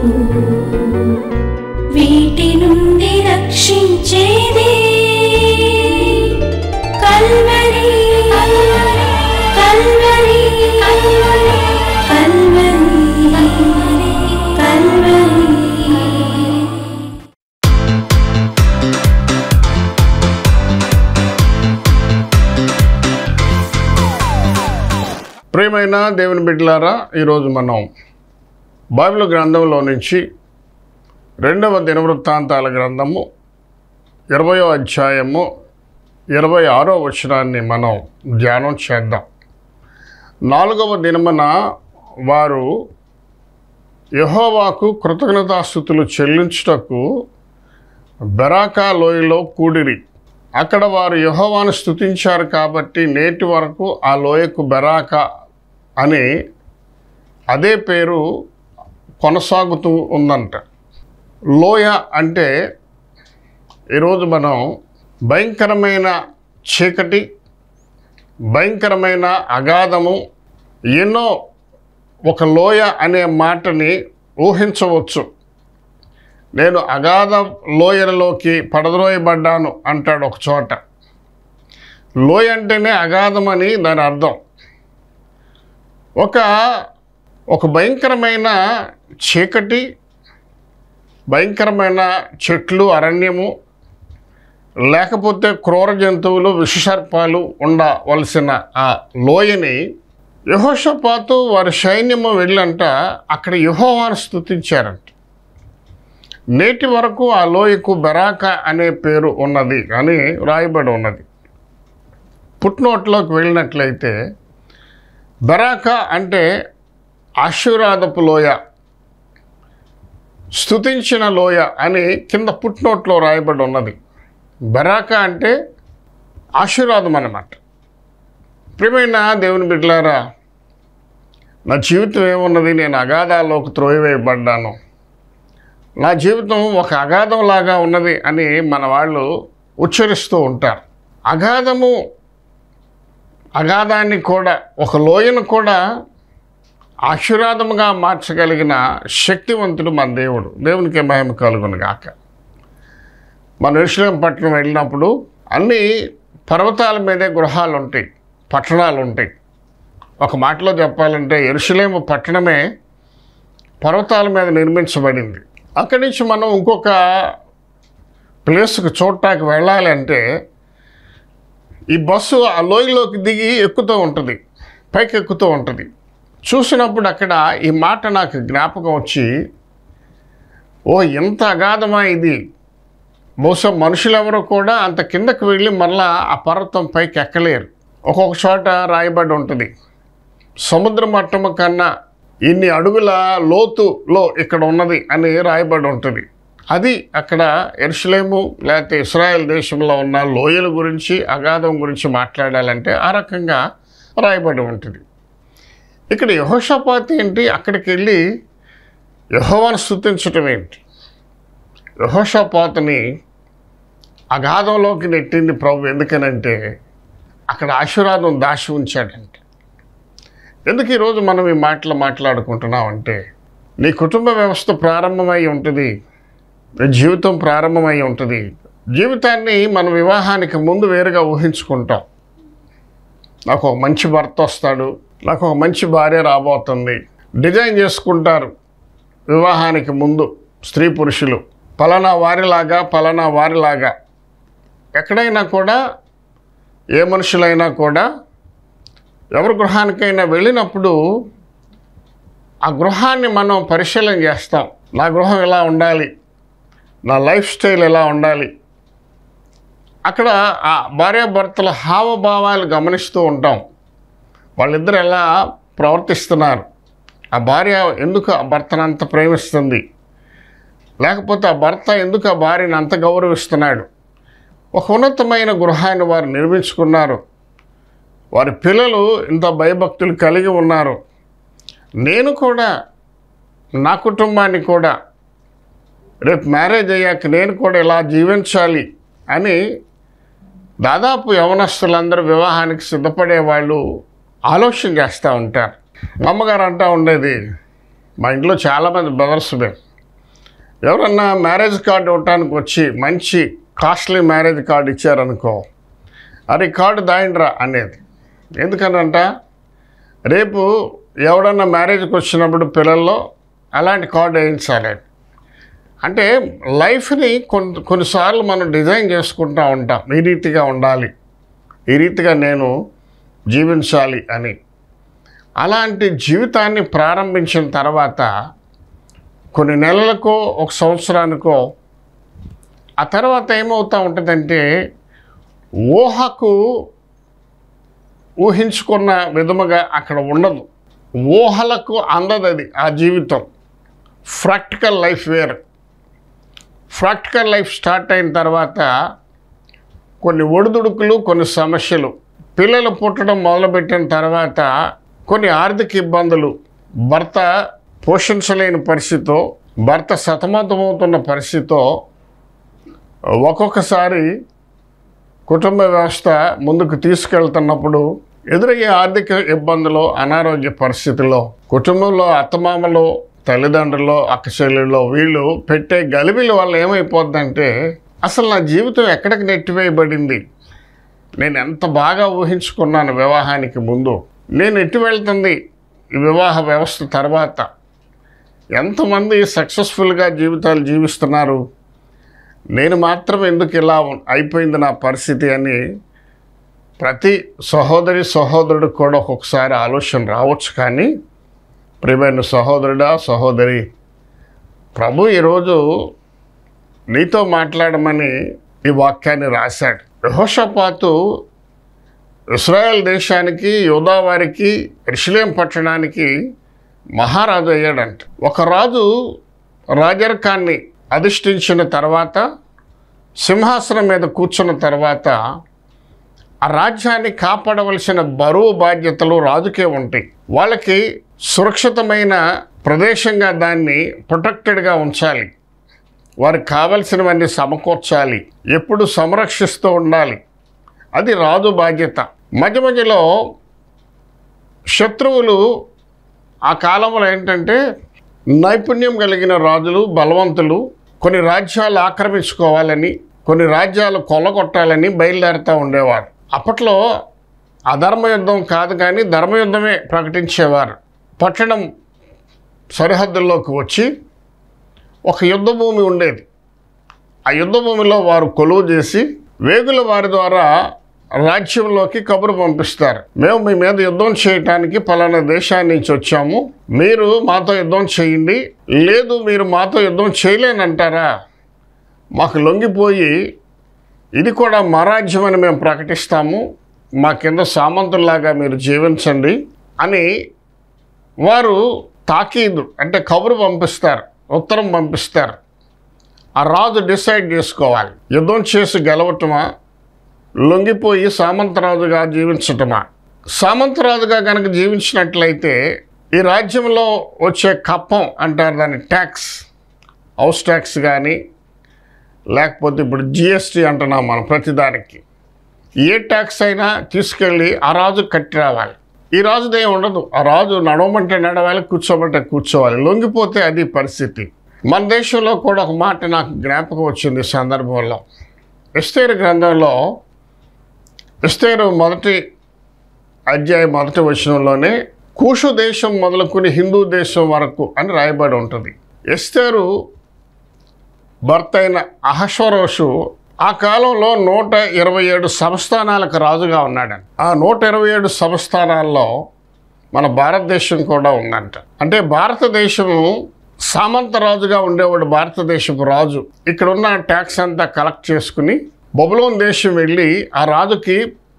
వీటి నుండి రక్షించేది కల్వరి కల్వరి కల్వరి కల్వరి ప్రియమైన దేవుని బిడ్డలారా ఈరోజు మనం బైబిల్ గ్రంథంలో నుంచి రెండవ దినవృత్తాంతాల గ్రంథము ఇరవయో అధ్యాయము ఇరవై ఆరో వచనాన్ని మనం ధ్యానం చేద్దాం నాలుగవ దినమున వారు యహోవాకు కృతజ్ఞతాస్థుతులు చెల్లించుటకు బెరాకా లోయలో కూడిరి అక్కడ వారు యహోవాను స్తుతించారు కాబట్టి నేటి వరకు ఆ లోయకు బెరాకా అని అదే పేరు కొనసాగుతూ ఉందంట లోయ అంటే ఈరోజు మనం భయంకరమైన చీకటి భయంకరమైన అగాధము ఎన్నో ఒక లోయ అనే మాటని ఊహించవచ్చు నేను అగాధ లోయలలోకి పడద్రోయబడ్డాను అంటాడు ఒక చోట లోయ అంటేనే అగాధమని దాని అర్థం ఒక ఒక భయంకరమైన చీకటి భయంకరమైన చెట్లు అరణ్యము లేకపోతే క్రూర జంతువులు విషసర్పాలు ఉండవలసిన ఆ లోయని యహోషపాతు వారి సైన్యము వెళ్ళంట అక్కడ యహోవాను స్తుతించారంట నేటి వరకు ఆ లోయకు బెరాక అనే పేరు ఉన్నది అని రాయబడి ఉన్నది పుట్నోట్లోకి వెళ్ళినట్లయితే బెరాక అంటే ఆశీర్వాదపు లోయ స్తుతించిన లోయ అని కింద పుట్నోట్లో రాయబడి ఉన్నది బెరాక అంటే ఆశీర్వాదం అన్నమాట ప్రియమైన దేవుని బిడ్డలారా నా జీవితం ఏమున్నది నేను అగాధాల్లోకి త్రోయవేయబడ్డాను నా జీవితం ఒక అగాధంలాగా ఉన్నది అని మన వాళ్ళు ఉచ్చరిస్తూ ఉంటారు అగాధము అగాధాన్ని కూడా ఒక లోయను కూడా ఆశీర్వాదముగా మార్చగలిగిన శక్తివంతుడు మన దేవుడు దేవునికి మహిమ కలుగును గాక మన విషయం పట్టణం వెళ్ళినప్పుడు అన్ని పర్వతాల మీదే గృహాలు ఉంటాయి పట్టణాలు ఉంటాయి ఒక మాటలో చెప్పాలంటే ఎరుసలేము పట్టణమే పర్వతాల మీద నిర్మించబడింది అక్కడి నుంచి మనం ఇంకొక ప్లేస్కి చూడటానికి వెళ్ళాలి అంటే ఈ బస్సు ఆ లోయలోకి దిగి ఎక్కుతూ ఉంటుంది పైకి ఎక్కుతూ ఉంటుంది చూసినప్పుడు అక్కడ ఈ మాట నాకు జ్ఞాపకం వచ్చి ఓ ఎంత అగాధమా ఇది బహుశా మనుషులెవరూ కూడా అంత కిందకి వెళ్ళి మళ్ళా ఆ పర్వతం పైకి ఎక్కలేరు ఒక్కొక్క చోట రాయబడి ఉంటుంది సముద్ర మట్టము కన్నా ఇన్ని అడుగుల లోతులో ఇక్కడ ఉన్నది అని రాయబడి ఉంటుంది అది అక్కడ ఎరుసలేము లేకపోతే ఇస్రాయెల్ దేశంలో ఉన్న లోయల గురించి అగాధం గురించి మాట్లాడాలంటే ఆ రకంగా రాయబడి ఉంటుంది ఇక్కడ యహోషపాతి ఏంటి అక్కడికి వెళ్ళి యహోవాను స్థుతించటం ఏంటి యహోషపాతుని అగాధంలోకి నెట్టింది ప్రభు ఎందుకనంటే అక్కడ ఆశీర్వాదం దాచి ఉంచాడంటే ఎందుకు ఈరోజు మనం ఈ మాటలు మాట్లాడుకుంటున్నామంటే నీ కుటుంబ వ్యవస్థ ప్రారంభమై ఉంటుంది నీ జీవితం ప్రారంభమై ఉంటుంది జీవితాన్ని మన వివాహానికి ముందు వేరుగా ఊహించుకుంటాం నాకు ఒక మంచి భర్త వస్తాడు నాకు ఒక మంచి భార్య రాబోతుంది డిజైన్ చేసుకుంటారు వివాహానికి ముందు స్త్రీ పురుషులు పలానా వారిలాగా పలానా వారిలాగా ఎక్కడైనా కూడా ఏ మనుషులైనా కూడా ఎవరి గృహానికైనా వెళ్ళినప్పుడు ఆ గృహాన్ని మనం పరిశీలన చేస్తాం నా గృహం ఎలా ఉండాలి నా లైఫ్ స్టైల్ ఎలా ఉండాలి అక్కడ ఆ భార్యాభర్తల హావభావాలు గమనిస్తూ ఉంటాం వాళ్ళిద్దరు ఎలా ప్రవర్తిస్తున్నారు ఆ భార్య ఎందుకు ఆ భర్తను అంత ప్రేమిస్తుంది లేకపోతే ఆ భర్త ఎందుకు ఆ భార్యను అంత గౌరవిస్తున్నాడు ఒక ఉన్నతమైన గృహాన్ని వారు నిర్మించుకున్నారు వారి పిల్లలు ఇంత భయభక్తులు కలిగి ఉన్నారు నేను కూడా నా కుటుంబాన్ని కూడా రేపు మ్యారేజ్ అయ్యాక నేను కూడా ఇలా జీవించాలి అని దాదాపు యవనస్తులందరూ వివాహానికి సిద్ధపడే వాళ్ళు ఆలోచన చేస్తూ ఉంటారు మా అమ్మగారు అంటూ ఉండేది మా ఇంట్లో చాలామంది బ్రదర్స్ మేము ఎవరన్నా మ్యారేజ్ కార్డు ఇవ్వటానికి వచ్చి మంచి కాస్ట్లీ మ్యారేజ్ కార్డు ఇచ్చారనుకో అరే కార్డు దాయండ్రా అనేది ఎందుకనంట రేపు ఎవడన్నా మ్యారేజ్కి వచ్చినప్పుడు పిల్లల్లో అలాంటి కార్డు వేయించాలి అంటే లైఫ్ని కొన్ని కొన్నిసార్లు మనం డిజైన్ చేసుకుంటూ ఉంటాం ఈ రీతిగా ఉండాలి ఈ రీతిగా నేను జీవించాలి అని అలాంటి జీవితాన్ని ప్రారంభించిన తర్వాత కొన్ని నెలలకో ఒక సంవత్సరానికో ఆ తర్వాత ఏమవుతూ ఉంటుందంటే ఊహకు ఊహించుకున్న విధముగా అక్కడ ఉండదు ఊహలకు అందదు అది ఆ జీవితం ప్రాక్టికల్ లైఫ్ వేరు ప్రాక్టికల్ లైఫ్ స్టార్ట్ అయిన తర్వాత కొన్ని ఒడిదుడుకులు కొన్ని సమస్యలు పిల్లలు పుట్టడం మొదలుపెట్టిన తర్వాత కొన్ని ఆర్థిక ఇబ్బందులు భర్త పోషించలేని పరిస్థితితో భర్త సతమతమవుతున్న పరిస్థితితో ఒక్కొక్కసారి కుటుంబ వ్యవస్థ ముందుకు తీసుకెళ్తున్నప్పుడు ఎదురయ్యే ఆర్థిక ఇబ్బందులు అనారోగ్య పరిస్థితుల్లో కుటుంబంలో అత్తమామలు తల్లిదండ్రులు అక్కచెల్లెళ్ళు వీళ్ళు పెట్టే గలిబిల వల్ల ఏమైపోద్దంటే అసలు నా జీవితం ఎక్కడికి నెట్టివేయబడింది నేను ఎంత బాగా ఊహించుకున్నాను వివాహానికి ముందు నేను ఎటు వెళ్తుంది ఈ వివాహ వ్యవస్థ తర్వాత ఎంతమంది సక్సెస్ఫుల్గా జీవితాలు జీవిస్తున్నారు నేను మాత్రం ఎందుకు ఇలా ఉన్- అయిపోయింది నా పరిస్థితి అని ప్రతి సహోదరి సహోదరుడు కూడా ఒక్కొక్కసారి ఆలోచన రావచ్చు కానీ ప్రియమైన సహోదరుడా సహోదరి ప్రభు ఈరోజు నీతో మాట్లాడమని ఈ వాక్యాన్ని రాశాడు యహోషపాతు ఇస్రాయల్ దేశానికి యోధా వారికి రిషిలేం పట్టణానికి మహారాజు అయ్యాడంట ఒక రాజు రాజరికాన్ని అధిష్ఠించిన తర్వాత సింహాసనం మీద కూర్చున్న తర్వాత ఆ రాజ్యాన్ని కాపాడవలసిన బరువు బాధ్యతలు రాజుకే ఉంటాయి వాళ్ళకి సురక్షితమైన ప్రదేశంగా దాన్ని ప్రొటెక్టెడ్గా ఉంచాలి వారికి కావలసినవన్నీ సమకూర్చాలి ఎప్పుడు సంరక్షిస్తూ ఉండాలి అది రాజు బాధ్యత మధ్య మధ్యలో శత్రువులు ఆ కాలంలో ఏంటంటే నైపుణ్యం కలిగిన రాజులు బలవంతులు కొన్ని రాజ్యాలు ఆక్రమించుకోవాలని కొన్ని రాజ్యాలు కొల్లగొట్టాలని బయలుదేరుతూ ఉండేవారు అప్పట్లో అధర్మ యుద్ధం కాదు కానీ ధర్మయుద్ధమే ప్రకటించేవారు పట్టణం సరిహద్దుల్లోకి వచ్చి ఒక యుద్ధ భూమి ఉండేది ఆ యుద్ధ భూమిలో వారు కొలువు చేసి వేగుల వారి ద్వారా రాజ్యంలోకి కబురు పంపిస్తారు మేము మీ మీద యుద్ధం చేయటానికి పలానా దేశాన్ని నుంచి వచ్చాము మీరు మాతో యుద్ధం చేయండి లేదు మీరు మాతో యుద్ధం చేయలేనంటారా మాకు లొంగిపోయి ఇది కూడా మా రాజ్యం అని మేము ప్రకటిస్తాము మా కింద సామంతుల్లాగా మీరు జీవించండి అని వారు తాకీదు అంటే కబురు పంపిస్తారు ఉత్తరం పంపిస్తారు ఆ రాజు డిసైడ్ చేసుకోవాలి యుద్ధం చేసి గెలవటమా లొంగిపోయి సామంతరాజుగా జీవించటమా సామంతరాజుగా కనుక జీవించినట్లయితే ఈ రాజ్యంలో వచ్చే కప్పం అంటారు దాన్ని ట్యాక్స్ హౌస్ ట్యాక్స్ కానీ లేకపోతే ఇప్పుడు జిఎస్టీ అంటున్నాం మనం ప్రతిదానికి ఏ ట్యాక్స్ అయినా తీసుకెళ్ళి ఆ రాజు కట్టి రావాలి ఈ రాజుది ఏమి ఉండదు ఆ రాజు నడవమంటే నడవాలి కూర్చోమంటే కూర్చోవాలి లొంగిపోతే అది పరిస్థితి మన దేశంలో కూడా ఒక మాట నాకు జ్ఞాపకం వచ్చింది ఈ సందర్భంలో ఎస్తేరు గ్రంథంలో ఎస్తేరు మొదటి అధ్యాయం మొదటి వచనంలోనే కూషు దేశం మొదలుకొని హిందూ దేశం వరకు అని రాయబడి ఉంటుంది ఎస్తేరు భర్త అయిన అహశ్వరోషు ఆ కాలంలో నూట ఇరవై ఏడు సంస్థానాలకు రాజుగా ఉన్నాడంట ఆ నూట ఇరవై ఏడు సంస్థానాల్లో మన భారతదేశం కూడా ఉందంట అంటే భారతదేశము సామంత రాజుగా ఉండేవాడు భారతదేశపు రాజు ఇక్కడ ఉన్న ట్యాక్స్ అంతా కలెక్ట్ చేసుకుని బొబులోన్ దేశం వెళ్ళి ఆ రాజుకి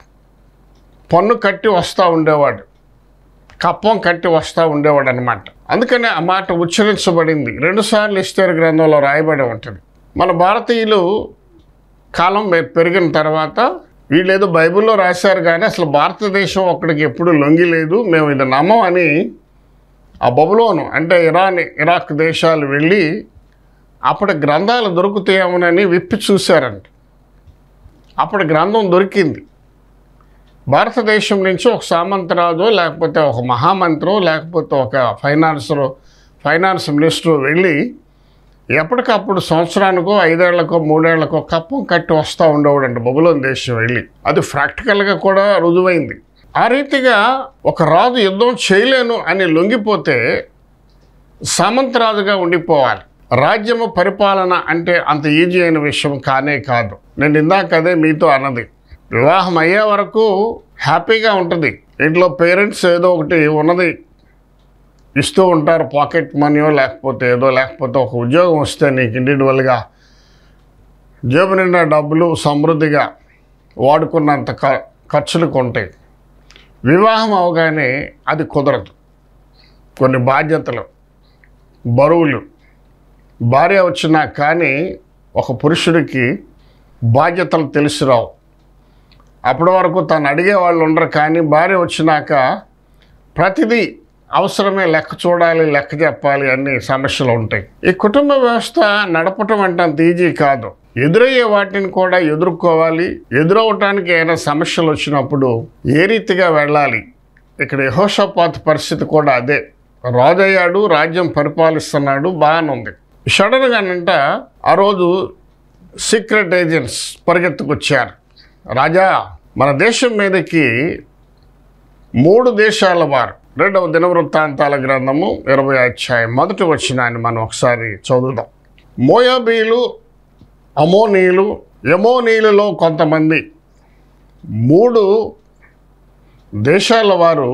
పన్ను కట్టి వస్తూ ఉండేవాడు కప్పం కట్టి వస్తూ ఉండేవాడు అనమాట అందుకనే ఆ మాట ఉచ్చరించబడింది రెండుసార్లు ఇస్తారు గ్రంథంలో రాయబడి ఉంటుంది మన భారతీయులు కాలం పె- పెరిగిన తర్వాత వీళ్ళేదో బైబిల్లో రాశారు కానీ అసలు భారతదేశం ఒక్కడికి ఎప్పుడు లొంగి లేదు మేము ఇది నమ్మం అని ఆ బబులోను అంటే ఇరాన్ ఇరాక్ దేశాలు వెళ్ళి అప్పటి గ్రంథాలు దొరుకుతాయేమోనని విప్పి చూశారంట అప్పటి గ్రంథం దొరికింది భారతదేశం నుంచి ఒక సామంతరాజు లేకపోతే ఒక మహామంత్రు లేకపోతే ఒక ఫైనాన్సరు ఫైనాన్స్ మినిస్టరు వెళ్ళి ఎప్పటికప్పుడు సంవత్సరానికో ఐదేళ్లకో మూడేళ్లకో కప్పం కట్టి వస్తూ ఉండేవాడంట బబులోని దేశం వెళ్ళి అది ప్రాక్టికల్గా కూడా రుజువైంది ఆ రీతిగా ఒక రాజు యుద్ధం చేయలేను అని లొంగిపోతే సామంతరాజుగా ఉండిపోవాలి రాజ్యము పరిపాలన అంటే అంత ఈజీ అయిన విషయం కానే కాదు నేను ఇందాక అదే మీతో అన్నది వివాహం అయ్యే వరకు హ్యాపీగా ఉంటుంది ఇంట్లో పేరెంట్స్ ఏదో ఒకటి ఉన్నది ఇస్తూ ఉంటారు పాకెట్ మనీయో లేకపోతే ఏదో లేకపోతే ఒక ఉద్యోగం వస్తే నీకు ఇండివిజువల్గా జేబు నిండా డబ్బులు సమృద్ధిగా వాడుకున్నంత ఖ ఖర్చులకు ఉంటాయి వివాహం అవగానే అది కుదరదు కొన్ని బాధ్యతలు బరువులు భార్య వచ్చినా కానీ ఒక పురుషుడికి బాధ్యతలు తెలిసి రావు అప్పటి వరకు తను అడిగే వాళ్ళు ఉండరు కానీ భార్య వచ్చినాక ప్రతిదీ అవసరమే లెక్క చూడాలి లెక్క చెప్పాలి అన్ని సమస్యలు ఉంటాయి ఈ కుటుంబ వ్యవస్థ నడపటం అంటే అంత ఈజీ కాదు ఎదురయ్యే వాటిని కూడా ఎదుర్కోవాలి ఎదురవటానికి ఏమైనా సమస్యలు వచ్చినప్పుడు ఏ రీతిగా వెళ్ళాలి ఇక్కడ యహోషపాత్ పరిస్థితి కూడా అదే రాజయ్యాడు రాజ్యం పరిపాలిస్తున్నాడు బాగానే ఉంది సడన్గానంట ఆ రోజు సీక్రెట్ ఏజెంట్స్ పరిగెత్తుకొచ్చారు రాజా మన దేశం మీదకి మూడు దేశాల వారు రెండవ దినవృత్తాంతాల గ్రంథము ఇరవై అధ్యాయం మొదటి వచ్చినాన్ని మనం ఒకసారి చదువుదాం మోయాబీలు అమోనీలు యమోనీలలో కొంతమంది మూడు దేశాల వారు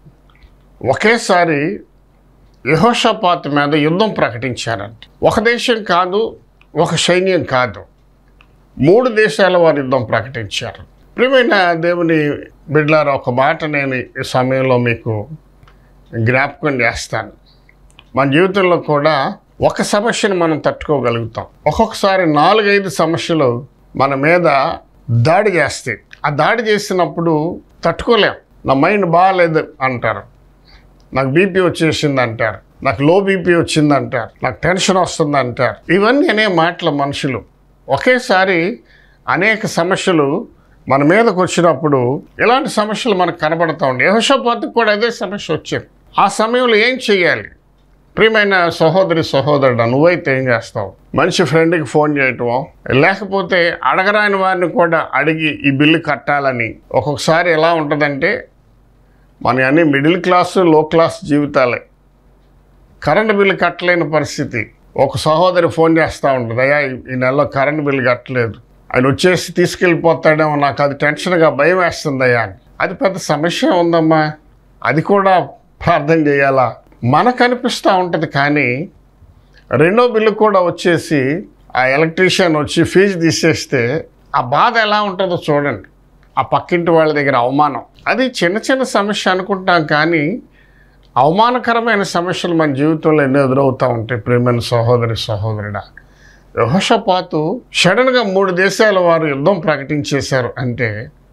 ఒకేసారి యహోషపాత్ మీద యుద్ధం ప్రకటించారంట ఒక దేశం కాదు ఒక సైన్యం కాదు మూడు దేశాల వారు యుద్ధం ప్రకటించారు ప్రియమైన దేవుని బిడ్లారా ఒక మాట నేను ఈ సమయంలో మీకు జ్ఞాపకం చేస్తాను మన జీవితంలో కూడా ఒక సమస్యను మనం తట్టుకోగలుగుతాం ఒక్కొక్కసారి నాలుగైదు సమస్యలు మన మీద దాడి చేస్తాయి ఆ దాడి చేసినప్పుడు తట్టుకోలేం నా మైండ్ బాగాలేదు అంటారు నాకు బీపీ వచ్చేసింది అంటారు నాకు లో బీపీ వచ్చింది అంటారు నాకు టెన్షన్ వస్తుంది అంటారు ఇవన్నీ అనే మాటలు మనుషులు ఒకేసారి అనేక సమస్యలు మన మీదకు వచ్చినప్పుడు ఇలాంటి సమస్యలు మనకు కనబడతా ఉండే యహోషపాతికి కూడా అదే సమస్య వచ్చింది ఆ సమయంలో ఏం చేయాలి ప్రియమైన సహోదరి సహోదరుడు నువ్వైతే ఏం చేస్తావు మంచి ఫ్రెండ్కి ఫోన్ చేయటమో లేకపోతే అడగరాని వారిని కూడా అడిగి ఈ బిల్లు కట్టాలని ఒక్కొక్కసారి ఎలా ఉంటుందంటే మన అన్ని మిడిల్ క్లాస్ లో క్లాస్ జీవితాలే కరెంటు బిల్లు కట్టలేని పరిస్థితి ఒక సహోదరి ఫోన్ చేస్తూ ఉంటుంది అయ్యా ఈ- ఈ నెలలో కరెంటు బిల్లు కట్టలేదు ఆయన వచ్చేసి తీసుకెళ్ళిపోతాడేమో నాకు అది టెన్షన్గా భయం వేస్తుంది అయ్యా అని అది పెద్ద సమస్య ఉందమ్మా అది కూడా ప్రార్థన చేయాలా మనకు అనిపిస్తూ ఉంటుంది కానీ రెండో బిల్లు కూడా వచ్చేసి ఆ ఎలక్ట్రీషియన్ వచ్చి ఫీజు తీసేస్తే ఆ బాధ ఎలా ఉంటుందో చూడండి ఆ పక్కింటి వాళ్ళ దగ్గర అవమానం అది చిన్న చిన్న సమస్య అనుకుంటాం కానీ అవమానకరమైన సమస్యలు మన జీవితంలో ఎన్నో ఎదురవుతూ ఉంటాయి ప్రేమైన సహోదరి సహోదరుడా యహోషపాతు సడన్గా మూడు దేశాల వారు యుద్ధం ప్రకటించేశారు అంటే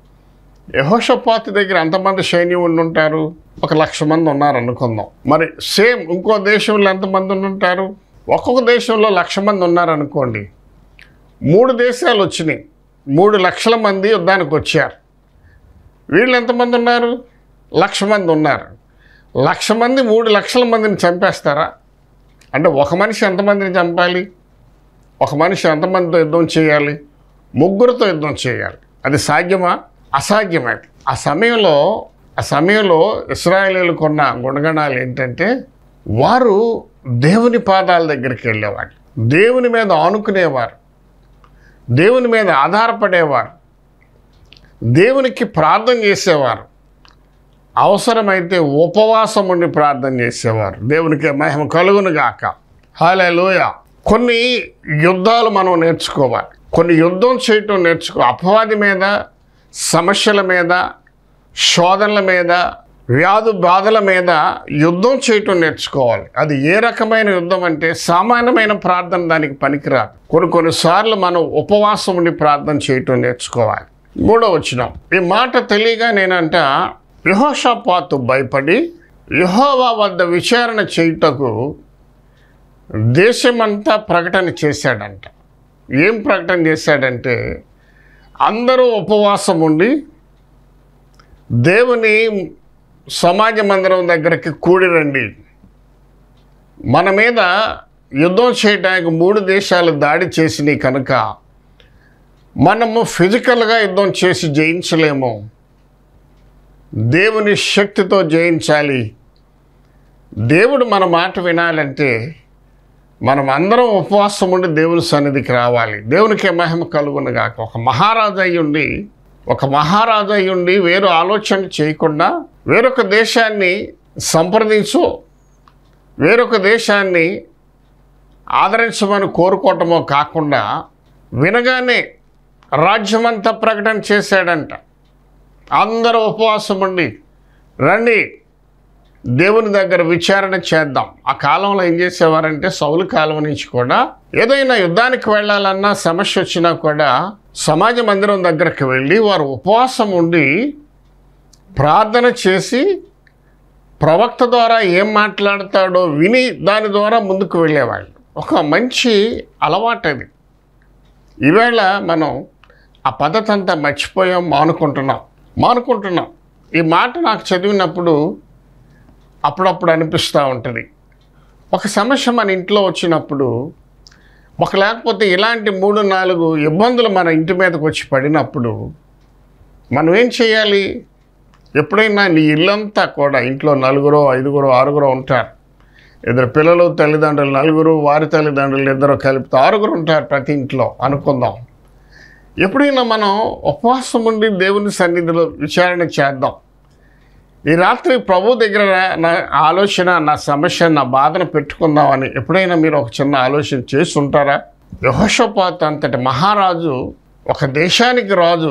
యహోషపాతు దగ్గర ఎంతమంది సైన్యం ఉండి ఉంటారు ఒక లక్ష మంది ఉన్నారు అనుకుందాం మరి సేమ్ ఇంకో దేశంలో ఎంతమంది ఉండి ఉంటారు ఒక్కొక్క దేశంలో లక్ష మంది ఉన్నారనుకోండి మూడు దేశాలు వచ్చినాయి మూడు లక్షల మంది యుద్ధానికి వచ్చారు వీళ్ళు ఎంతమంది ఉన్నారు లక్ష మంది ఉన్నారు లక్ష మంది మూడు లక్షల మందిని చంపేస్తారా అంటే ఒక మనిషి ఎంతమందిని చంపాలి ఒక మనిషి ఎంతమందితో యుద్ధం చేయాలి ముగ్గురితో యుద్ధం చేయాలి అది సాధ్యమా అసాధ్యమే ఆ సమయంలో ఆ సమయంలో ఇస్రాయేలీలకు ఉన్న గుణగణాలు ఏంటంటే వారు దేవుని పాదాల దగ్గరికి వెళ్ళేవారు దేవుని మీద ఆనుకునేవారు దేవుని మీద ఆధారపడేవారు దేవునికి ప్రార్థన చేసేవారు అవసరమైతే ఉపవాసం ఉండి ప్రార్థన చేసేవారు దేవునికి మహిమ కలుగును గాక హాలేలోయ కొన్ని యుద్ధాలు మనం నేర్చుకోవాలి కొన్ని యుద్ధం చేయటం నేర్చుకో అపవాది మీద సమస్యల మీద శోధనల మీద వ్యాధు బాధల మీద యుద్ధం చేయటం నేర్చుకోవాలి అది ఏ రకమైన యుద్ధం అంటే సామాన్యమైన ప్రార్థన దానికి పనికిరాదు కొన్ని కొన్నిసార్లు మనం ఉపవాసం ఉండి ప్రార్థన చేయటం నేర్చుకోవాలి మూడో వచ్చినాం ఈ మాట తెలియగా నేనంట యహోషాపాతు భయపడి యహోవా వద్ద విచారణ చేయుటకు దేశమంతా ప్రకటన చేశాడంట ఏం ప్రకటన చేశాడంటే అందరూ ఉపవాసం ఉండి దేవుని సమాజ మందిరం దగ్గరికి కూడి రండి మన మీద యుద్ధం చేయడానికి మూడు దేశాలు దాడి చేసినాయి కనుక మనము ఫిజికల్గా యుద్ధం చేసి జయించలేము దేవుని శక్తితో జయించాలి దేవుడు మన మాట వినాలంటే మనం అందరం ఉపవాసం ఉండి దేవుని సన్నిధికి రావాలి దేవునికి మహిమ కలుగునగాక ఒక మహారాజు అయి ఉండి ఒక మహారాజు అయి ఉండి వేరు ఆలోచన చేయకుండా వేరొక దేశాన్ని సంప్రదించు వేరొక దేశాన్ని ఆదరించమని కోరుకోవటమో కాకుండా వినగానే రాజ్యమంతా ప్రకటన చేశాడంట అందరూ ఉపవాసం ఉండి రండి దేవుని దగ్గర విచారణ చేద్దాం ఆ కాలంలో ఏం చేసేవారంటే సౌలు కాలం నుంచి కూడా ఏదైనా యుద్ధానికి వెళ్ళాలన్నా సమస్య వచ్చినా కూడా సమాజ మందిరం దగ్గరికి వెళ్ళి వారు ఉపవాసం ఉండి ప్రార్థన చేసి ప్రవక్త ద్వారా ఏం మాట్లాడతాడో విని దాని ద్వారా ముందుకు వెళ్ళేవాళ్ళు ఒక మంచి అలవాటు అది ఈవేళ మనం ఆ పద్ధతి అంతా మర్చిపోయాం మానుకుంటున్నాం మానుకుంటున్నాం ఈ మాట నాకు చదివినప్పుడు అప్పుడప్పుడు అనిపిస్తూ ఉంటుంది ఒక సమస్య మన ఇంట్లో వచ్చినప్పుడు ఒక లేకపోతే ఇలాంటి మూడు నాలుగు ఇబ్బందులు మన ఇంటి మీదకి వచ్చి పడినప్పుడు మనం ఏం చేయాలి ఎప్పుడైనా నీ ఇల్లంతా కూడా ఇంట్లో నలుగురు ఐదుగురు ఆరుగురు ఉంటారు ఇద్దరు పిల్లలు తల్లిదండ్రులు నలుగురు వారి తల్లిదండ్రులు ఇద్దరు కలిపితే ఆరుగురు ఉంటారు ప్రతి ఇంట్లో అనుకుందాం ఎప్పుడైనా మనం ఉపవాసం ఉండి దేవుని సన్నిధిలో విచారణ చేద్దాం ఈ రాత్రి ప్రభు దగ్గర నా ఆలోచన నా సమస్య నా బాధను పెట్టుకుందామని ఎప్పుడైనా మీరు ఒక చిన్న ఆలోచన చేసి ఉంటారా యహోషపాత్ అంతటి మహారాజు ఒక దేశానికి రాజు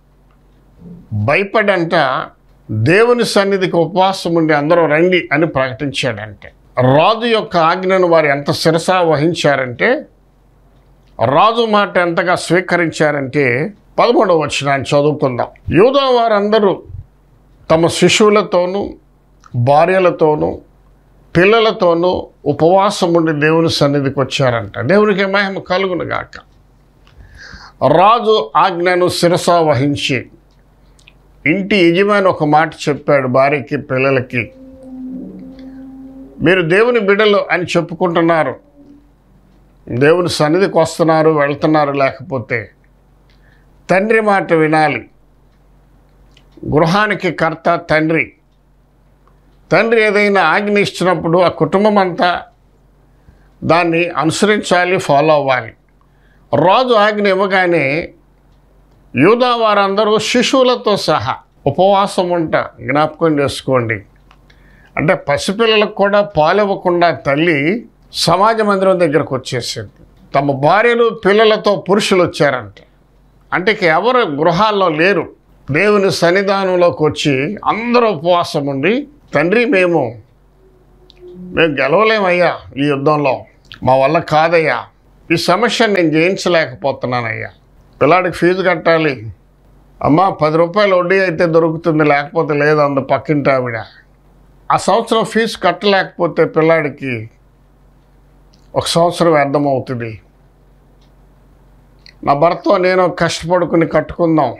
భయపడంట దేవుని సన్నిధికి ఉపవాసం ఉండి అందరూ రండి అని ప్రకటించాడంటే రాజు యొక్క ఆజ్ఞను వారు ఎంత శిరసా వహించారంటే రాజు మాట ఎంతగా స్వీకరించారంటే పదమూడవ వచ్చినాన్ని చదువుకుందాం యూదా వారందరూ తమ శిశువులతోనూ భార్యలతోనూ పిల్లలతోనూ ఉపవాసం ఉండి దేవుని సన్నిధికి వచ్చారంట దేవునికి మహిమ కలుగును గాక రాజు ఆజ్ఞను శిరసా వహించి ఇంటి యజమాని ఒక మాట చెప్పాడు భార్యకి పిల్లలకి మీరు దేవుని బిడ్డలు అని చెప్పుకుంటున్నారు దేవుని సన్నిధికి వస్తున్నారు వెళ్తున్నారు లేకపోతే తండ్రి మాట వినాలి గృహానికి కర్త తండ్రి తండ్రి ఏదైనా ఆజ్ఞ ఇచ్చినప్పుడు ఆ కుటుంబం అంతా దాన్ని అనుసరించాలి ఫాలో అవ్వాలి రాజు ఆజ్ఞ ఇవ్వగానే యూదా వారందరూ శిశువులతో సహా ఉపవాసం ఉంట జ్ఞాపకం చేసుకోండి అంటే పసిపిల్లలకు కూడా పాలు ఇవ్వకుండా తల్లి సమాజ మందిరం దగ్గరకు వచ్చేసింది తమ భార్యలు పిల్లలతో పురుషులు వచ్చారంట అంటే ఇక ఎవరు గృహాల్లో లేరు దేవుని సన్నిధానంలోకి వచ్చి అందరూ ఉపవాసం ఉండి తండ్రి మేము మేము గెలవలేమయ్యా ఈ యుద్ధంలో మా వల్ల కాదయ్యా ఈ సమస్యను నేను జయించలేకపోతున్నానయ్యా పిల్లాడికి ఫీజు కట్టాలి అమ్మ పది రూపాయలు వడ్డీ అయితే దొరుకుతుంది లేకపోతే లేదు అందు పక్కింటి ఆవిడ ఆ సంవత్సరం ఫీజు కట్టలేకపోతే పిల్లాడికి ఒక సంవత్సరం వ్యర్థమవుతుంది నా భర్త నేను కష్టపడుకుని కట్టుకుందాం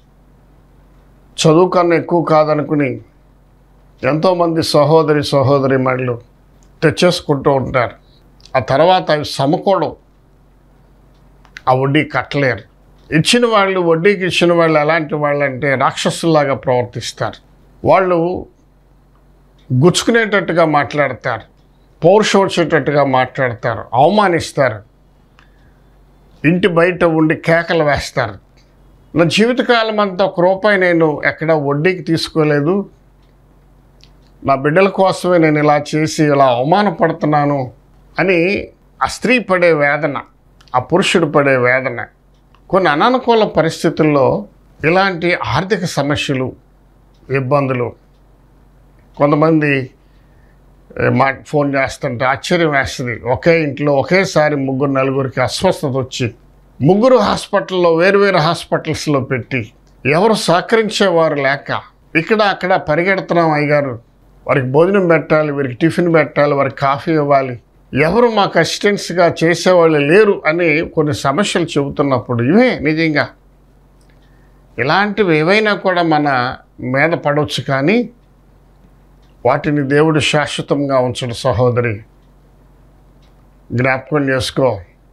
చదువు కన్నా ఎక్కువ కాదనుకుని ఎంతోమంది సహోదరి సహోదరి మళ్ళు తెచ్చేసుకుంటూ ఉంటారు ఆ తర్వాత అవి సమకూడవు ఆ వడ్డీ కట్టలేరు ఇచ్చిన వాళ్ళు వడ్డీకి ఇచ్చిన వాళ్ళు ఎలాంటి వాళ్ళు అంటే రాక్షసుల్లాగా ప్రవర్తిస్తారు వాళ్ళు గుచ్చుకునేటట్టుగా మాట్లాడతారు పౌరుషం వచ్చేటట్టుగా మాట్లాడతారు అవమానిస్తారు ఇంటి బయట ఉండి కేకలు వేస్తారు నా జీవితకాలం అంతా ఒక రూపాయి నేను ఎక్కడ వడ్డీకి తీసుకోలేదు నా బిడ్డల కోసమే నేను ఇలా చేసి ఇలా అవమానపడుతున్నాను అని ఆ స్త్రీ పడే వేదన ఆ పురుషుడు పడే వేదన కొన్ని అననుకూల పరిస్థితుల్లో ఇలాంటి ఆర్థిక సమస్యలు ఇబ్బందులు కొంతమంది ఏ, మా ఫోన్ చేస్తుంటే ఆశ్చర్యం వేస్తుంది ఒకే ఇంట్లో ఒకేసారి ముగ్గురు నలుగురికి అస్వస్థత వచ్చి ముగ్గురు హాస్పిటల్లో వేరువేరు హాస్పిటల్స్లో పెట్టి ఎవరు సహకరించేవారు లేక ఇక్కడ అక్కడ పరిగెడుతున్నాం అయ్యగారు వారికి భోజనం పెట్టాలి వీరికి టిఫిన్ పెట్టాలి వారికి కాఫీ ఇవ్వాలి ఎవరు మాకు అసిస్టెంట్స్గా చేసేవాళ్ళు లేరు అని కొన్ని సమస్యలు చెబుతున్నప్పుడు ఇవే నిజంగా ఇలాంటివి ఏవైనా కూడా మన మీద పడవచ్చు కానీ వాటిని దేవుడు శాశ్వతంగా ఉంచడు సహోదరి జ్ఞాపకం చేసుకో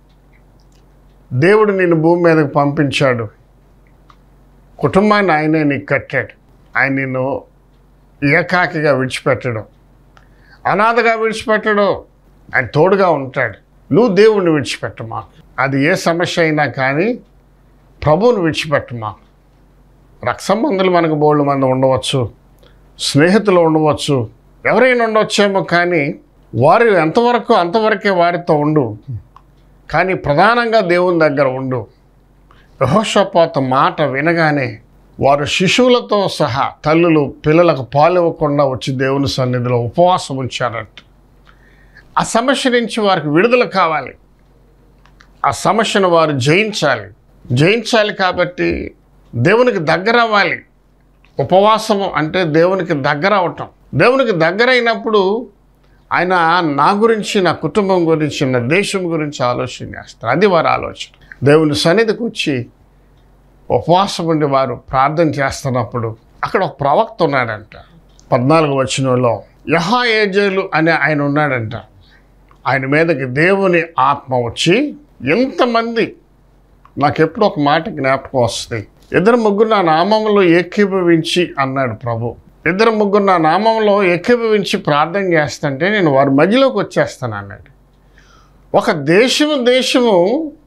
దేవుడు నిన్ను భూమి మీదకి పంపించాడు కుటుంబాన్ని ఆయనే నీకు కట్టాడు ఆయన నిన్ను ఏకాకిగా విడిచిపెట్టడం అనాథగా విడిచిపెట్టడం ఆయన తోడుగా ఉంటాడు నువ్వు దేవుణ్ణి విడిచిపెట్టమా అది ఏ సమస్య అయినా కానీ ప్రభువుని విడిచిపెట్టమా రక్త సంబంధులు మనకు బోళ్ళు మంది ఉండవచ్చు స్నేహితులు ఉండవచ్చు ఎవరైనా ఉండవచ్చేమో కానీ వారు ఎంతవరకు అంతవరకే వారితో ఉండు కానీ ప్రధానంగా దేవుని దగ్గర ఉండు యహోషపాత మాట వినగానే వారు శిశువులతో సహా తల్లులు పిల్లలకు పాలు ఇవ్వకుండా వచ్చి దేవుని సన్నిధిలో ఉపవాసం ఉంచారంట ఆ సమస్య నుంచి వారికి విడుదల కావాలి ఆ సమస్యను వారు జయించాలి జయించాలి కాబట్టి దేవునికి దగ్గర అవ్వాలి ఉపవాసము అంటే దేవునికి దగ్గర అవటం దేవునికి దగ్గర అయినప్పుడు ఆయన నా గురించి నా కుటుంబం గురించి నా దేశం గురించి ఆలోచన చేస్తారు అది వారి ఆలోచన దేవుని సన్నిధికి వచ్చి ఉపవాసం ఉండి వారు ప్రార్థన చేస్తున్నప్పుడు అక్కడ ఒక ప్రవక్త ఉన్నాడంట పద్నాలుగు వచనంలో యహా ఏజేలు అనే ఆయన ఉన్నాడంట ఆయన మీదకి దేవుని ఆత్మ వచ్చి ఎంతమంది నాకు ఎప్పుడు ఒక మాట జ్ఞాపకం వస్తుంది ఇద్దరు ముగ్గురు నా నామంలో ఏకీభవించి అన్నాడు ప్రభు ఇద్దరు ముగ్గురు నా నామంలో ఏకీభవించి ప్రార్థన చేస్తుంటే నేను వారి మధ్యలోకి వచ్చేస్తాను అన్నాడు ఒక దేశము దేశము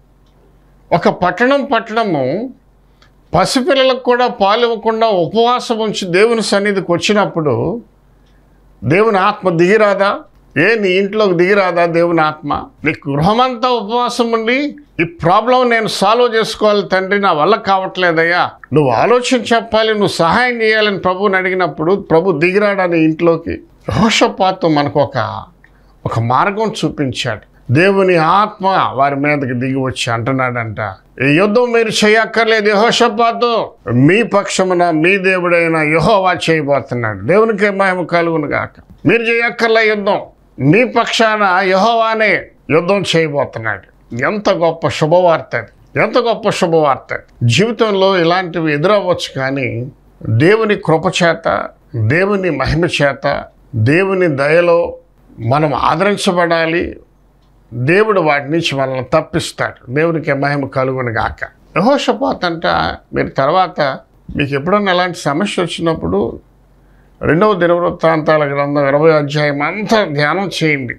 ఒక పట్టణం పట్టణము పసిపిల్లలకు కూడా పాలు ఇవ్వకుండా ఉపవాసం ఉంచి దేవుని సన్నిధికి వచ్చినప్పుడు దేవుని ఆత్మ దిగిరాదా ఏ నీ ఇంట్లోకి దిగిరాదా దేవుని ఆత్మ నీ గృహమంతా ఉపవాసం ఉండి ఈ ప్రాబ్లం నేను సాల్వ్ చేసుకోవాలి తండ్రి నా వల్ల కావట్లేదయ్యా నువ్వు ఆలోచన చెప్పాలి నువ్వు సహాయం చేయాలని ప్రభుని అడిగినప్పుడు ప్రభు దిగిరాడని ఇంట్లోకి హోషపాతం మనకు ఒక ఒక మార్గం చూపించాడు దేవుని ఆత్మ వారి మీదకి దిగి వచ్చి అంటున్నాడంట ఈ యుద్ధం మీరు చేయక్కర్లేదు యహోషపాతో మీ పక్షమున మీ దేవుడైన యహోవా చేయబోతున్నాడు దేవునికి మహిమ కలుగును గాక మీరు చేయక్కర్లే యుద్ధం మీ పక్షాన యహోవానే యుద్ధం చేయబోతున్నాడు ఎంత గొప్ప శుభవార్త అది ఎంత గొప్ప శుభవార్త జీవితంలో ఇలాంటివి ఎదురవ్వచ్చు కానీ దేవుని కృప చేత దేవుని మహిమ చేత దేవుని దయలో మనం ఆదరించబడాలి దేవుడు వాటి నుంచి మనల్ని తప్పిస్తాడు దేవునికి మహిమ కలుగును గాక యహోషపాత్ అంట మీరు తర్వాత మీకు ఎప్పుడన్నా ఎలాంటి సమస్య వచ్చినప్పుడు రెండవ దినవృత్తాంతాల గ్రంథం ఇరవై అధ్యాయం అంతా ధ్యానం చేయండి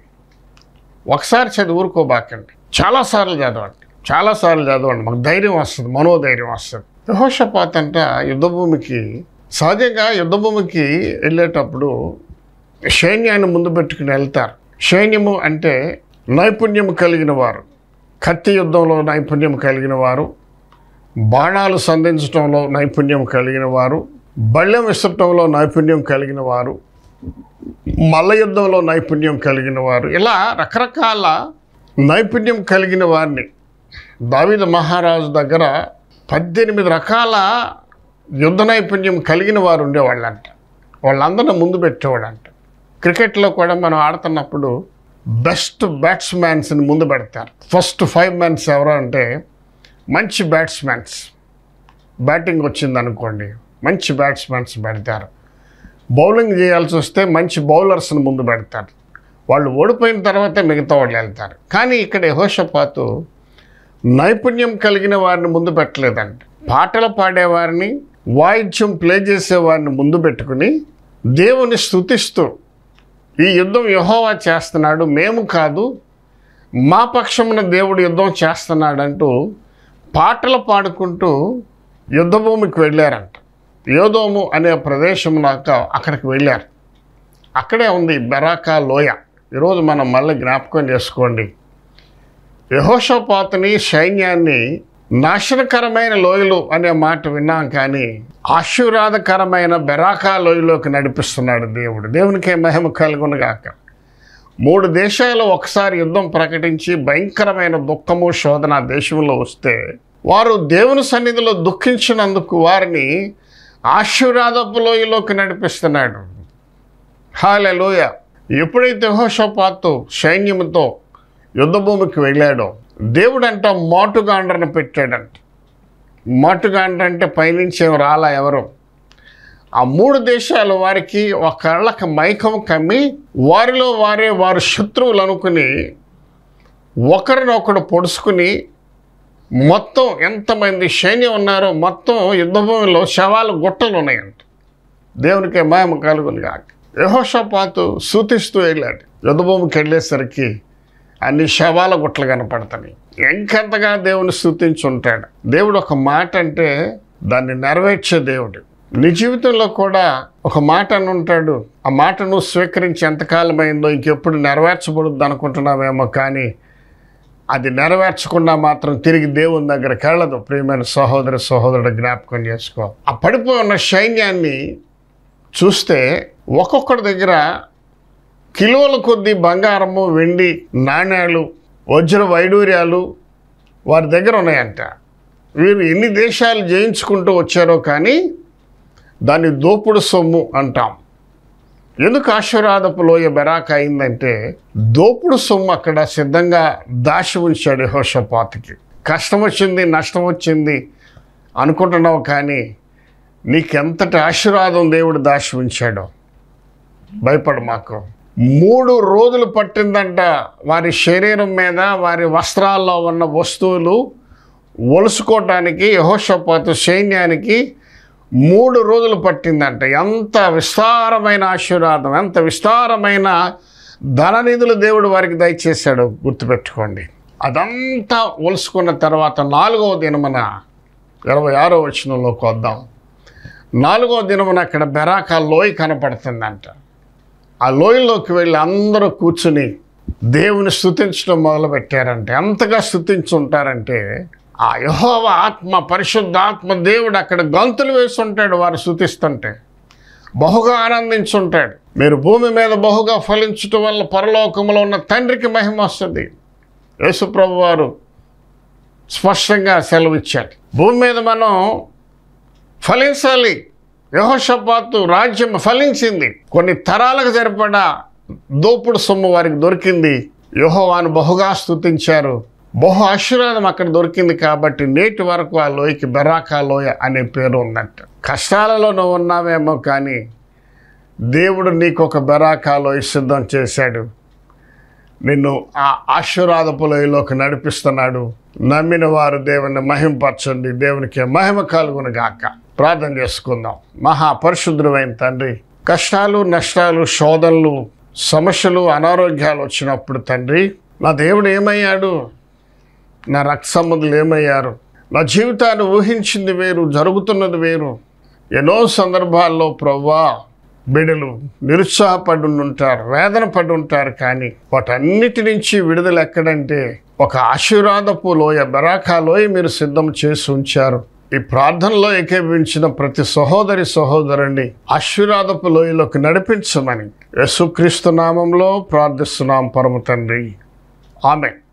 ఒకసారి చదివి ఊరుకోబాకండి చాలాసార్లు చదవండి చాలాసార్లు చదవండి మాకు ధైర్యం వస్తుంది మనోధైర్యం వస్తుంది యహోషపాత్ అంట యుద్ధభూమికి సహజంగా యుద్ధభూమికి వెళ్ళేటప్పుడు సైన్యాన్ని ముందు పెట్టుకుని వెళ్తారు సైన్యము అంటే నైపుణ్యం కలిగిన వారు కత్తి యుద్ధంలో నైపుణ్యం కలిగిన వారు బాణాలు సంధించడంలో నైపుణ్యం కలిగిన వారు బళ్ళెం విసరటంలో నైపుణ్యం కలిగిన వారు మల్ల యుద్ధంలో నైపుణ్యం కలిగిన వారు ఇలా రకరకాల నైపుణ్యం కలిగిన వారిని దావిద మహారాజు దగ్గర పద్దెనిమిది రకాల యుద్ధ నైపుణ్యం కలిగిన వారు ఉండేవాళ్ళంట వాళ్ళందరిని ముందు పెట్టేవాడంట క్రికెట్లో కూడా మనం ఆడుతున్నప్పుడు బెస్ట్ బ్యాట్స్మెన్స్ని ముందు పెడతారు ఫస్ట్ ఫైవ్ మెన్స్ ఎవరు అంటే మంచి బ్యాట్స్మెన్స్ బ్యాటింగ్ వచ్చింది అనుకోండి మంచి బ్యాట్స్మెన్స్ పెడతారు బౌలింగ్ చేయాల్సి వస్తే మంచి బౌలర్స్ని ముందు పెడతారు వాళ్ళు ఓడిపోయిన తర్వాతే మిగతా వాళ్ళు వెళ్తారు కానీ ఇక్కడ యహోషపాతు నైపుణ్యం కలిగిన వారిని ముందు పెట్టలేదంట పాటలు పాడేవారిని వాయిద్యం ప్లే చేసేవారిని ముందు పెట్టుకుని దేవుని స్తుతిస్తూ ఈ యుద్ధం యహోవా చేస్తున్నాడు మేము కాదు మా పక్షమున దేవుడు యుద్ధం చేస్తున్నాడంటూ పాటలు పాడుకుంటూ యుద్ధభూమికి వెళ్ళారంట యోదోము అనే ప్రదేశం దాకా అక్కడికి వెళ్ళారు అక్కడే ఉంది బెరాకా లోయ ఈరోజు మనం మళ్ళీ జ్ఞాపకం చేసుకోండి యహోషపాతుని సైన్యాన్ని నాశనకరమైన లోయలు అనే మాట విన్నాం కానీ ఆశీర్వాదకరమైన బెరాకా లోయలోకి నడిపిస్తున్నాడు దేవుడు దేవునికే మహిమ కలుగునుగాక మూడు దేశాలు ఒకసారి యుద్ధం ప్రకటించి భయంకరమైన దుఃఖము శోధన ఆ దేశంలో వస్తే వారు దేవుని సన్నిధిలో దుఃఖించినందుకు వారిని ఆశీర్వాదపు లోయలోకి నడిపిస్తున్నాడు హాలెలోయ ఎప్పుడైతే హోషపాతు సైన్యముతో యుద్ధభూమికి వెళ్ళాడో దేవుడంట మాటుగాండ్రను పెట్టాడంట మాటుగాండ్ర అంటే పైనుంచి ఏం రాలా ఎవరు ఆ మూడు దేశాల వారికి ఒక కళ్ళకి మైకం కమ్మి వారిలో వారే వారు శత్రువులు అనుకుని ఒకరినొకడు పొడుచుకుని మొత్తం ఎంతమంది సైన్యం ఉన్నారో మొత్తం యుద్ధభూమిలో శవాలు గుట్టలు ఉన్నాయంట దేవునికి మహిమ కలుగుని కాక యహోషపాతు సూతిస్తూ వెళ్ళాడు యుద్ధభూమికి వెళ్ళేసరికి అన్ని శవాల గుట్టలు కనపడతాయి ఎంకెంతగా దేవుని స్థుతించుంటాడు దేవుడు ఒక మాట అంటే దాన్ని నెరవేర్చే దేవుడు నీ జీవితంలో కూడా ఒక మాట అని ఉంటాడు ఆ మాట నువ్వు స్వీకరించి ఎంతకాలమైందో ఇంకెప్పుడు నెరవేర్చబడుద్ది అనుకుంటున్నావేమో కానీ అది నెరవేర్చకుండా మాత్రం తిరిగి దేవుని దగ్గరికి వెళ్ళదు ప్రియమైన సహోదరి సహోదరుడు జ్ఞాపకం చేసుకో ఆ పడిపోయి ఉన్న సైన్యాన్ని చూస్తే ఒక్కొక్కడి దగ్గర కిలోల కొద్దీ బంగారము వెండి నాణ్యాలు వజ్ర వైడూర్యాలు వారి దగ్గర ఉన్నాయంట వీరు ఎన్ని దేశాలు జయించుకుంటూ వచ్చారో కానీ దాన్ని దోపుడు సొమ్ము అంటాం ఎందుకు ఆశీర్వాదపు లోయ బెరాక్ అయిందంటే దోపుడు సొమ్ము అక్కడ సిద్ధంగా దాచి ఉంచాడు యెహోషాపాతుకి కష్టం వచ్చింది నష్టం వచ్చింది అనుకుంటున్నావు కానీ నీకెంతటి ఆశీర్వాదం దేవుడు దాచి ఉంచాడో భయపడు మాకు మూడు రోజులు పట్టిందంట వారి శరీరం మీద వారి వస్త్రాల్లో ఉన్న వస్తువులు ఒలుసుకోవటానికి యహోషపాతు సైన్యానికి మూడు రోజులు పట్టిందంట ఎంత విస్తారమైన ఆశీర్వాదం ఎంత విస్తారమైన ధననిధులు దేవుడు వారికి దయచేశాడు గుర్తుపెట్టుకోండి అదంతా ఒలుసుకున్న తర్వాత నాలుగవ దినమున ఇరవై ఆరో వచనంలోకి వద్దాం నాలుగో దినమున అక్కడ బెరాకా లోయ కనపడుతుందంట ఆ లోయలోకి వెళ్ళి అందరూ కూర్చుని దేవుని స్థుతించడం మొదలుపెట్టారంటే ఎంతగా స్థుతించుంటారంటే ఆ యహోవ ఆత్మ పరిశుద్ధ ఆత్మ దేవుడు అక్కడ గంతులు వేసి ఉంటాడు వారు స్థుతిస్తుంటే బహుగా ఆనందించుంటాడు మీరు భూమి మీద బహుగా ఫలించటం వల్ల పరలోకంలో ఉన్న తండ్రికి మహిమ వస్తుంది యేసుప్రభు వారు స్పష్టంగా సెలవిచ్చాడు భూమి మీద మనం ఫలించాలి యహోషపాతు రాజ్యం ఫలించింది కొన్ని తరాలకు సరిపడా దోపుడు సొమ్ము వారికి దొరికింది యహోవాను బహుగా స్తుతించారు బహు ఆశీర్వాదం అక్కడ దొరికింది కాబట్టి నేటి వరకు ఆ లోయకి బెరాకా లోయ అనే పేరు ఉందంట కష్టాలలో నువ్వు ఉన్నావేమో కానీ దేవుడు నీకు ఒక బెరాకా లోయ సిద్ధం చేశాడు నిన్ను ఆ ఆశీర్వాదపు లోయలోకి నడిపిస్తున్నాడు నమ్మిన వారు దేవుని మహింపరచండి దేవునికి మహిమ కలుగును గాక ప్రార్థన చేసుకుందాం మహా పరిశుద్ధమైన తండ్రి కష్టాలు నష్టాలు శోధనలు సమస్యలు అనారోగ్యాలు వచ్చినప్పుడు తండ్రి నా దేవుడు ఏమయ్యాడు నా రక్త సంబంధులు ఏమయ్యారు నా జీవితాన్ని ఊహించింది వేరు జరుగుతున్నది వేరు ఎన్నో సందర్భాల్లో ప్రవ్వా బిడలు నిరుత్సాహపడి ఉంటారు వేదన పడి ఉంటారు కానీ వాటన్నిటి నుంచి విడుదల ఎక్కడంటే ఒక ఆశీర్వాదపు లోయ బెరాకా లోయ మీరు సిద్ధం చేసి ఉంచారు ఈ ప్రార్థనలో ఏకీభవించిన ప్రతి సహోదరి సహోదరుని ఆశీర్వాదపు లోయలోకి నడిపించమని యేసుక్రీస్తు నామంలో ప్రార్థిస్తున్నాం పరమ తండ్రి ఆమె